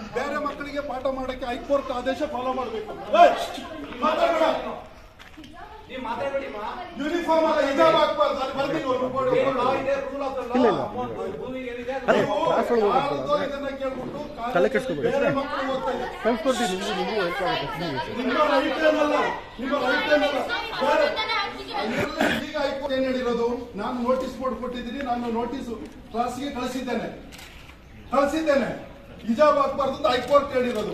ಬೇರೆ ಮಕ್ಕಳಿಗೆ ಪಾಠ ಮಾಡಕ್ಕೆ ಹೈಕೋರ್ಟ್ ಆದೇಶ ಫಾಲೋ ಮಾಡಬೇಕು ಮಾತಾಡಬೇಡ ನೀವು ಮಾತಾಡ್ಬೇಡಿ ಮಾ. ಯೂನಿಫಾರ್ಮ್ ಅಲ್ಲ ಹಿಜಾಬ್ ಹಾಕ್ಬಾರ್ದು ಅಲ್ಲಿ ಬರ್ದಿಲ್ವ ಬೋರ್ಡ್- ಏನ್ law ಬೋರ್ಡ್. ಇದೆ, rule of the law. ಭೂಮಿಗೆ ಏನಿದೆ ಅದು ನೀವು ಯಾರ್ದೋ ಇದನ್ನ ಕೇಳ್ಬಿಟ್ಟು ಕಾಲೇಜಲ್ಲಿ ಬೇರೆ ಮಕ್ಕಳು ಓದ್ತಾ ಇದ್ದಾರೆ. ನಿಮ್ಮ ರೈಟ್ ಏನಲ್ಲ ನಿಮ್ಮ ರೈಟ್ ಏನಲ್ಲ ಬೇರೆ ಇದರಲ್ಲಿ ಈಗ ಹೈಕೋರ್ಟ್ ಏನ್ ಹೇಳಿರೋದು ನಾನು ನೋಟಿಸ್ ಬೋರ್ಡ್ ಕೊಟ್ಟಿದ್ದೀನಿ ನಾನು ನೋಟಿಸ್ ಕ್ಲಾಸ್ಗೆ ಕಳಿಸಿದ್ದೇನೆ ಕಳಿಸಿದ್ದೇನೆ ಹಿಜಾಬ್ ಹಾಕ್ಬಾರ್ದು ಅಂತ ಹೈಕೋರ್ಟ್ ಹೇಳಿರೋದು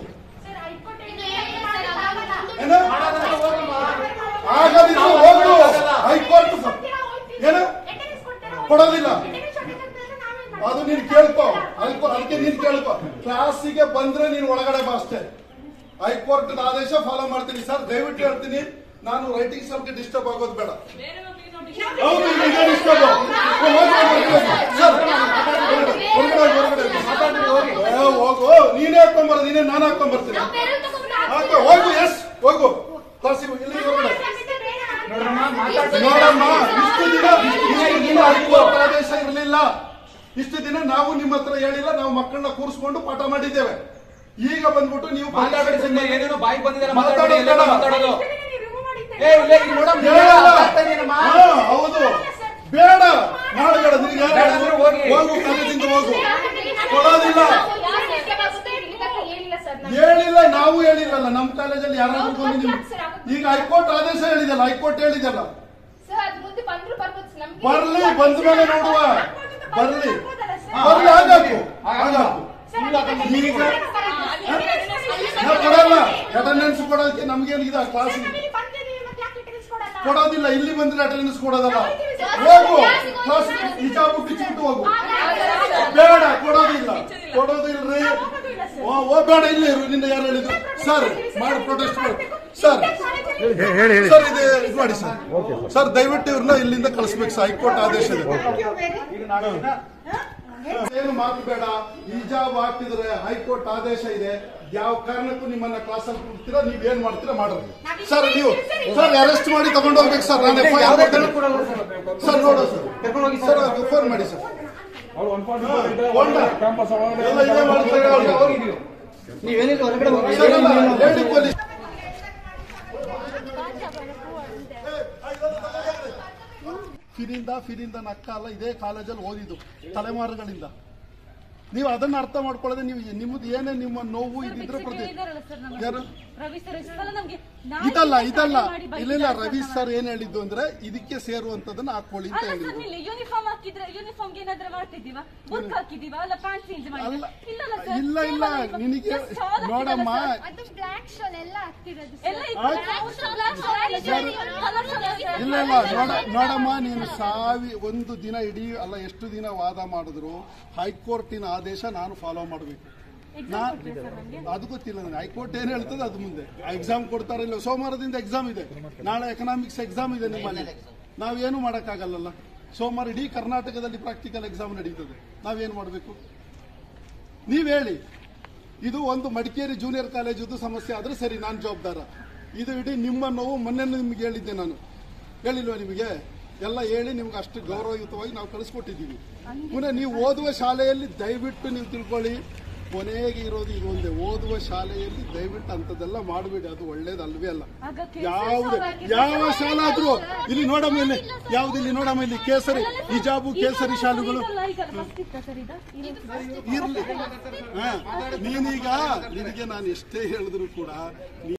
ಏನ ಆಗದಿದ್ರೆ ಹೋಗು ಹೈಕೋರ್ಟ್ ಏನ ಕೊಡೋದಿಲ್ಲ ಅದು ನೀನ್ ಕೇಳ್ಕೊ ಹೈಕೋ ಅದಕ್ಕೆ ನೀನ್ ಕೇಳ್ಕೊ ಕ್ಲಾಸಿಗೆ ಬಂದ್ರೆ ನೀನ್ ಒಳಗಡೆ ಬಾ ಅಷ್ಟೇ ಹೈಕೋರ್ಟ್ ಆದೇಶ ಫಾಲೋ ಮಾಡ್ತೀನಿ ಸರ್ ದಯವಿಟ್ಟು ಹೇಳ್ತೀನಿ ನಾನು ರೈಟಿಂಗ್ ಸ್ವಲ್ಪ ಡಿಸ್ಟರ್ಬ್ ಆಗೋದು ಬೇಡ ಹೌದು ಈಗ ಇದೇ disturb. ಓ, ಹೋಗು, ಹೋಗು, ಹೋಗು. ಸರ್, ಹೊರಗಡೆ, ಹೊರಗಡೆ, ಹೊರಗಡೆ. ಏ, ಹೋಗು ನೀನೇ ಹಾಕೊಂಬರ ನೀನೇ ನಾನು ಹಾಕೊಂಬರ್ತೀನಿ ಹಾಕೋ ಹೋಗು ಎಸ್ ಹೋಗು ಕ್ಲಾಸಿಗೆ ಹೋಗು. ಇಲ್ಲಿ ಹೊರಗಡೆ ನೋಡ್ರಮ್ಮ, ಮಾತಾಡ್ಬೇಡಿ. ನೋಡಮ್ಮ ಇಷ್ಟು ದಿನ ಇಷ್ಟು ದಿನ ಹೈಕೋರ್ಟ್ ಆದೇಶ ಇರಲಿಲ್ಲ ಇಷ್ಟು ದಿನ ನಾವು ನಿಮ್ಮ ಹತ್ರ ಹೇಳಿಲ್ಲ ನಾವು ಮಕ್ಕಳನ್ನ ಕೂರಿಸ್ಕೊಂಡು ಪಾಠ ಮಾಡಿದ್ದೇವೆ ಈಗ ಬಂದ್ಬಿಟ್ಟು ನೀವು ಮಾತಾಡ್ಬೇಡಿ ಸುಮ್ನೆ ಏನೇನೋ ಬಾಯಿಗೆ ಬಂದಿದ್ದೆಲ್ಲ ಮಾತಾಡ್ಬೇಡಿ, ಮಾತಾಡೋದು ಎಲ್ಲೆಲ್ಲೋ ಬೇಡ. ಮಾತಾಡೋದು ಏ ಇಲ್ಲ ಇಲ್ಲಿ ನೋಡಮ್ಮ ನೀನು ಹೇಳಲ್ಲ. ಮಾತಾಡ್ತಾ ಇದೀನಮ್ಮ. ಹಾ, ಹೌದು ಬೇಡ ಮಾಡಬೇಡ ನಿನಗೆ ಯಾರು ಬೇಡ ಅಂದ್ರೆ ಹೋಗಿ. ಹೋಗು ಕಾಲೇಜಿಂದ ಹೋಗು ಕೊಡೋದಿಲ್ಲ ಹೇಳಿಲ್ಲ ನಾವು ಹೇಳಿಲ್ಲಲ್ಲ ನಮ್ಮ ಕಾಲೇಜಲ್ಲಿ ಯಾರಾದ್ರೂ ಬಂದು ನಿಮ್ ಈಗ ಹೈಕೋರ್ಟ್ ಆದೇಶ ಹೇಳಿದಲ್ಲ ಹೈಕೋರ್ಟ್ ಹೇಳಿದಲ್ಲ ಬರ್ಲಿ ಬಂದ ಮೇಲೆ ನೋಡುವ ಬರ್ಲಿ ಬರ್ಲಿ ಹಾಗಾಕು ಹಾಗಾಕು ಈಗ ನಾವು ಕೊಡಲ್ಲ ಅಟೆಂಡೆನ್ಸ್ ಕೊಡೋದಕ್ಕೆ ನಮ್ಗೇನಿದೆ ಕ್ಲಾಸ್ ಕೊಡೋದಿಲ್ಲ ಇಲ್ಲಿ ಬಂದ್ರೆ ಅಟೆಂಡೆನ್ಸ್ ಕೊಡೋದಲ್ಲ ಹೋಗು ಕ್ಲಾಸ್ ಹಿಜಾಬು ಬಿಚ್ಚಿಬಿಟ್ಟು ಹೋಗು ಬೇಡ ಕೊಡೋದಿಲ್ಲ ಕೊಡೋದಿಲ್ರಿ ಓ ಓ, ಬೇಡ ಇಲ್ಲಿ ಇರು ನಿನ್ನ ಯಾರು ಹೇಳಿದ್ರು ಸರ್ ಮಾಡಿ ಪ್ರೊಟೆಸ್ಟ್ ಮಾಡಿ ಸರ್ ಸರ್ ಇದು ಇದು ಮಾಡಿ ಸರ್ ಸರ್ ದಯವಿಟ್ಟು ಇವ್ರನ್ನ ಇಲ್ಲಿಂದ ಕಳಿಸ್ಬೇಕು ಸರ್ ಹೈಕೋರ್ಟ್ ಆದೇಶ ಇದೆ ಈಗ ನಾವಿನ್ನ ಏನು ಮಾತು ಬೇಡ ಹಿಜಾಬ್ ಹಾಕಿದ್ರೆ ಹೈಕೋರ್ಟ್ ಆದೇಶ ಇದೆ ಯಾವ ಕಾರಣಕ್ಕೂ ನಿಮ್ಮನ್ನ ಕ್ಲಾಸಲ್ಲಿ ಕೂಡ್ತೀರಾ ನೀವ್ ಏನ್ ಮಾಡ್ತೀರಾ ಮಾಡ್ರಿ ಸರ್ ನೀವು ಸರ್ ಅರೆಸ್ಟ್ ಮಾಡಿ ತಗೊಂಡು ಹೋಗ್ಬೇಕು ಸರ್ ನಾನು ಎಫ್ ಐ ಆರ್ ಯಾವುದೇ ಕೊಡಲ್ಲ ಸರ್. ಸರ್ ನೋಡು ಸರ್ ಕರ್ಕೊಂಡು ಹೋಗಿ ಸರ್ ಸರ್. ಫೋನ್ ಮಾಡಿ ಸರ್ ಹೋಂಡ. ಕ್ಯಾಂಪಸ್ ಎಲ್ಲ ಇದೇ ಮಾಡ್ತಾರೆ ಅವ್ರು. ಹೋಗಿ ನೀವು. ನೀವೇನಿಲ್ಲ ಹೊರಗಡೆ ಹೋಗಿ ಸರ್, ಅಲ್ಲ, ಲೇಡಿ ಪೊಲೀಸ್ ಫಿರಿಂದ ಫಿರಿಂದ ನಕ್ಕ ಅಲ್ಲ ಇದೇ ಕಾಲೇಜಲ್ಲಿ ಓದಿದ್ದು ತಲೆಮಾರುಗಳಿಂದ ನೀವು ಅದನ್ನ ಅರ್ಥ ಮಾಡ್ಕೊಳ್ಳದೆ ನೀವು ನಿಮ್ಮದು ಏನೇ ನಿಮ್ಮ ನೋವು ಇದಿದ್ರೆ ಪ್ರತಿ ಯಾರು ರವಿ ಸರ್ ಇಷ್ಟೆಲ್ಲ ನಮ್ಗೆ ಇದಲ್ಲ ಇದಲ್ಲ ಇಲ್ಲ ಇಲ್ಲ ರವಿ ಸರ್ ಏನ್ ಹೇಳಿದ್ದು ಅಂದ್ರೆ ಇದಕ್ಕೆ ಸೇರುವಂತದನ್ನ ಹಾಕೊಳ್ಳಿ ಅಂತ ಅಲ್ಲ ಸರ್ ಹೇಳಿದ್ರು ನೀವು ಯೂನಿಫಾರ್ಮ್ ಹಾಕಿದ್ರೆ ಯೂನಿಫಾರ್ಮ್ಗೆ ಏನಾದ್ರೂ ಮಾಡ್ತಿದ್ದೀವಾ ಬುಕ್ ಹಾಕಿದೀವಾ ಅಲ್ಲ ಪ್ಯಾಂಟ್ ಚೇಂಜ್ ಅಲ್ಲ ಮಾಡಿಲ್ಲ ಇಲ್ಲಲ್ಲ ಸರ್ ಇಲ್ಲ ಇಲ್ಲ ನಿನಗೆ ನೋಡಮ್ಮ ಅದು ಬ್ಲಾಕ್ ಶಾಲ್ ಎಲ್ಲ ಆಗ್ತಿರೋದು ಎಲ್ಲ ಇಲ್ಲ ಇಲ್ಲ ನೋಡ ನೋಡಮ್ಮ ನೀನು ಸಾವಿ ಒಂದು ದಿನ ಇಡೀ ಅಲ್ಲ ಎಷ್ಟು ದಿನ ವಾದ ಮಾಡಿದ್ರು ಹೈಕೋರ್ಟಿನ ಆದೇಶ ನಾನು ಫಾಲೋ ಮಾಡಬೇಕು ನಾ ಅದು ಗೊತ್ತಿಲ್ಲ ನನಗೆ ಹೈಕೋರ್ಟ್ ಏನ್ ಹೇಳ್ತದೆ ಅದು ಮುಂದೆ ಎಕ್ಸಾಮ್ ಕೊಡ್ತಾರೆ ಇಲ್ಲ ಸೋಮವಾರದಿಂದ ಎಕ್ಸಾಮ್ ಇದೆ ನಾಳೆ ಎಕನಾಮಿಕ್ಸ್ ಎಕ್ಸಾಮ್ ಇದೆ ನಿಮ್ಮಲ್ಲಿ ನಾವೇನು ಮಾಡೋಕ್ಕಾಗಲ್ಲಲ್ಲ ಸೋಮವಾರ ಇಡೀ ಕರ್ನಾಟಕದಲ್ಲಿ ಪ್ರಾಕ್ಟಿಕಲ್ ಎಕ್ಸಾಮ್ ನಡೀತದೆ ನಾವೇನು ಮಾಡಬೇಕು ನೀವ್ ಹೇಳಿ ಇದು ಒಂದು ಮಡಿಕೇರಿ ಜೂನಿಯರ್ ಕಾಲೇಜದು ಸಮಸ್ಯೆ ಆದ್ರೆ ಸರಿ ನಾನು ಜವಾಬ್ದಾರ ಇದು ಇಡೀ ನಿಮ್ಮ ನೋವು ಮೊನ್ನೆ ನಿಮ್ಗೆ ಹೇಳಿದ್ದೆ ನಾನು ಹೇಳಿಲ್ವಾ ನಿಮಗೆ ಎಲ್ಲ ಹೇಳಿ ನಿಮ್ಗೆ ಅಷ್ಟು ಗೌರವಯುತವಾಗಿ ನಾವು ಕಳಿಸ್ಕೊಟ್ಟಿದ್ದೀವಿ ಪುನಃ ನೀವು ಓದುವ ಶಾಲೆಯಲ್ಲಿ ದಯವಿಟ್ಟು ನೀವು ತಿಳ್ಕೊಳ್ಳಿ ಕೊನೆಗೆ ಇರೋದು ಇದು ಒಂದೇ ಓದುವ ಶಾಲೆಯಲ್ಲಿ ದಯವಿಟ್ಟು ಅಂಥದ್ದೆಲ್ಲ ಮಾಡಬೇಡಿ ಅದು ಒಳ್ಳೇದಲ್ವೇ ಅಲ್ಲ ಆಗ ಕೇಸರಿ ಯಾವುದೇ ಶಾಲೆ ಯಾವ ಶಾಲೆ ಆದ್ರೂ ಇಲ್ಲಿ ನೋಡಮ್ಮ ಇಲ್ಲಿ ಯಾವ್ದು ಇಲ್ಲಿ ನೋಡಮ್ಮ ಇಲ್ಲಿ ಕೇಸರಿ ಹಿಜಾಬು ಕೇಸರಿ ಶಾಲೆಗಳು ಇರ್ಲಿ ಹಾ ನೀನೀಗ ನಿನಗೆ ನಾನು ಎಷ್ಟೇ ಹೇಳಿದ್ರು ಕೂಡ